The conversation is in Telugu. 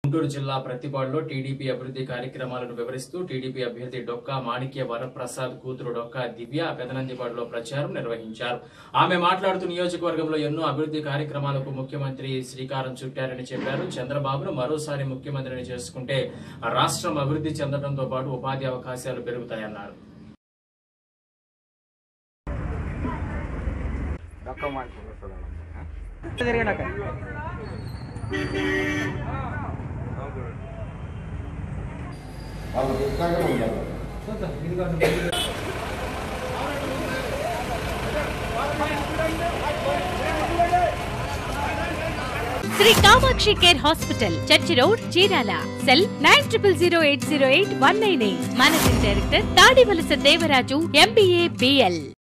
గుంటూరు జిల్లా ప్రతిపాడులో టీడీపీ అభివృద్ధి కార్యక్రమాలను వివరిస్తూ టీడీపీ అభ్యర్థి డొక్కా మాణిక్య వరప్రసాద్ కూతురు డొక్కా దివ్య పెదనందిపాడులో ప్రచారం నిర్వహించారు ఆమె మాట్లాడుతూ నియోజకవర్గంలో ఎన్నో అభివృద్ధి కార్యక్రమాలకు ముఖ్యమంత్రి శ్రీకారం చుట్టారని చెప్పారు చంద్రబాబును మరోసారి ముఖ్యమంత్రిని చేసుకుంటే రాష్ట్రం అభివృద్ధి చెందడంతో పాటు ఉపాధి అవకాశాలు పెరుగుతాయన్నారు రొక్క ಮಾಡ್ಕೊಂಡು వాళ్ళు చెప్తానే ఉండాలి Shri Kamakshi care hospital church road Chirala cell nine triple zero eight zero eight one nine eight managing director Tadivalasa Devaraju MBA BL